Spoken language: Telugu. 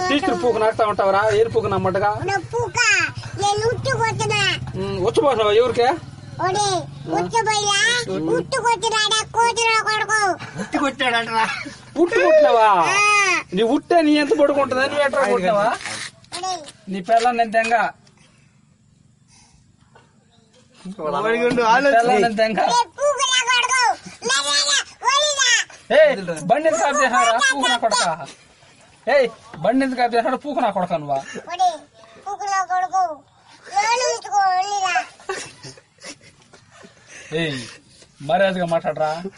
టీచర్ పూకు నాకుతా ఉంటావరా ఏరు పూకు నమ్మటగా పూక నేను ఉట్టుకొచ్చినా వచ్చిపోతున్నావా ఎవరికే ఒడే ఉట్టుపోయిలా ఉట్టుకొచ్చినాడా కోతిరా కొడుకు ఉట్టుకొచ్చాడంటరా పుట్టు పుట్టినావా ఆ, నీ ఉట్టే నీ ఎంత పడుకుంటుందా నీ ఎట్లా పుట్టినావా ఒడే నీ పిల్లని ఎంత ఎంగా వాడికి ఆలోచన పిల్లని ఎంత ఎంగా ఒడే పూకురా కొడుకు మెల్లగా ఒలిరా ఏ బండి ఎందుకు ఆఫ్ చేసినారా పూకు నా కొడక ఏయ్ బండి ఎందుకు ఆఫ్ చేసినాడు పూకు నా కొడక నువ్వా ఒడే పూకురా కొడుకు లోను ఉంచుకో ఒలిరా ఏయ్ మర్యాదగా మాట్లాడరా